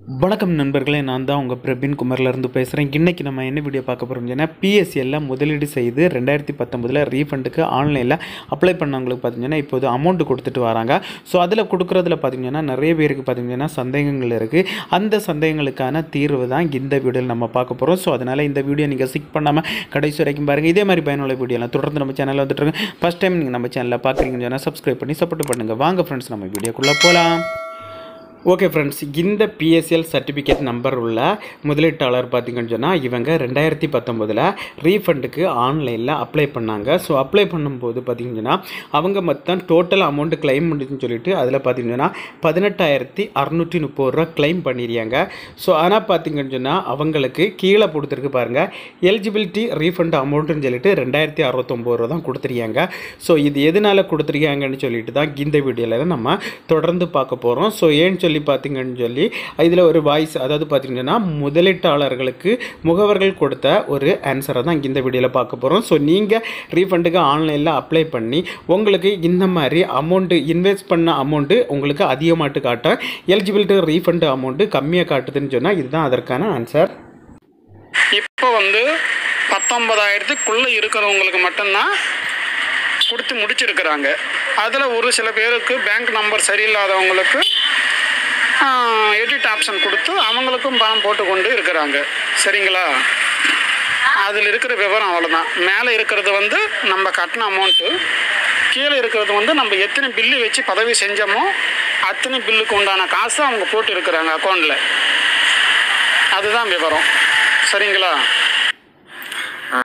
வணக்கம் நண்பர்களே நான் தான் உங்கள் பிரபின் குமார்லேருந்து பேசுகிறேன் இன்றைக்கி நம்ம என்ன வீடியோ பார்க்க போகிறோம்னா பிஎஸ்சியில் முதலீடு செய்து ரெண்டாயிரத்தி பத்தொம்பதில் ரீஃபண்டுக்கு ஆன்லைனில் அப்ளை பண்ணவங்களுக்கு பார்த்தீங்கன்னா இப்போது அமௌண்ட் கொடுத்துட்டு வராங்க ஸோ அதில் கொடுக்குறதுல பார்த்தீங்கன்னா நிறைய பேருக்கு பார்த்தீங்கன்னா சந்தேகங்கள் இருக்குது அந்த சந்தேகங்களுக்கான தீர்வு தான் இந்த வீடியோவில் நம்ம பார்க்க போகிறோம் ஸோ அதனால் இந்த வீடியோ நீங்கள் சிக் பண்ணாமல் கடைசி வரைக்கும் பாருங்கள் இதே மாதிரி பயனுள்ள வீடியோலாம் தொடர்ந்து நம்ம சேனலில் வந்துட்டு இருக்கு ஃபஸ்ட் டைம் நீங்கள் நம்ம சேனலில் பார்க்குறீங்கன்னு சொன்னால் சப்ஸ்கிரைப் பண்ணி சப்போர்ட் பண்ணுங்கள் வாங்க ஃப்ரெண்ட்ஸ் நம்ம வீடியோக்குள்ளே போகலாம் ஓகே ஃப்ரெண்ட்ஸ் இந்த பிஎஸ்எல் சர்டிஃபிகேட் நம்பர் உள்ள முதலீட்டாளர் பார்த்தீங்கன்னு சொன்னால் இவங்க ரெண்டாயிரத்தி பத்தொம்போதில் ரீஃபண்டுக்கு ஆன்லைனில் அப்ளை பண்ணாங்க ஸோ அப்ளை பண்ணும்போது பார்த்தீங்கன்னா அவங்க மொத்தம் டோட்டல் அமௌண்ட் கிளைம் முடிஞ்சுன்னு சொல்லிட்டு அதில் பார்த்தீங்கன்னா பதினெட்டாயிரத்தி அறநூற்றி முப்பது ரூபா கிளைம் பண்ணிடுறாங்க ஸோ ஆனால் பார்த்தீங்கன்னு சொன்னால் அவங்களுக்கு கீழே கொடுத்துருக்கு பாருங்கள் எலிஜிபிலிட்டி ரீஃபண்ட் அமௌண்ட்டுன்னு சொல்லிட்டு ரெண்டாயிரத்தி அறுபத்தொம்போது ரூபா தான் கொடுத்துருக்காங்க ஸோ இது எதனால் கொடுத்துருக்காங்கன்னு சொல்லிட்டு தான் இந்த வீடியோவில் நம்ம தொடர்ந்து பார்க்க போகிறோம் ஸோ ஏன்னு சொல்லி பார்த்தீங்கன்னு சொல்லி இதில் ஒரு வாய்ஸ் அதாவது பார்த்தீங்கன்னா முதலீட்டாளர்களுக்கு முகவர்கள் கொடுத்த ஒரு ஆன்சரை தான் இந்த வீடியோவில் பார்க்க போகிறோம் ஸோ நீங்கள் ரீஃபண்டுக்கு ஆன்லைனில் அப்ளை பண்ணி உங்களுக்கு இந்த மாதிரி அமௌண்ட்டு இன்வெஸ்ட் பண்ண அமௌண்ட்டு உங்களுக்கு அதிகமாட்டு காட்ட எலிஜிபிலிட்டி ரீஃபண்ட் அமௌண்ட்டு கம்மியாக காட்டுதுன்னு சொன்னால் இதுதான் அதற்கான ஆன்சர் இப்போ வந்து பத்தொன்பதாயிரத்துக்குள்ளே இருக்கிறவங்களுக்கு மட்டும்தான் கொடுத்து முடிச்சிருக்கிறாங்க அதில் ஒரு சில பேருக்கு பேங்க் நம்பர் சரியில்லாதவங்களுக்கு எடிட் ஆப்ஷன் கொடுத்து அவங்களுக்கும் பணம் போட்டு கொண்டு இருக்கிறாங்க சரிங்களா அதில் இருக்கிற விவரம் அவ்வளோதான் மேலே இருக்கிறது வந்து நம்ம கட்டின அமௌண்ட்டு கீழே இருக்கிறது வந்து நம்ம எத்தனை பில்லு வச்சு பதவி செஞ்சோமோ அத்தனை பில்லுக்கு உண்டான காசு அவங்க போட்டு இருக்கிறாங்க அக்கௌண்ட்டில் அதுதான் விவரம் சரிங்களா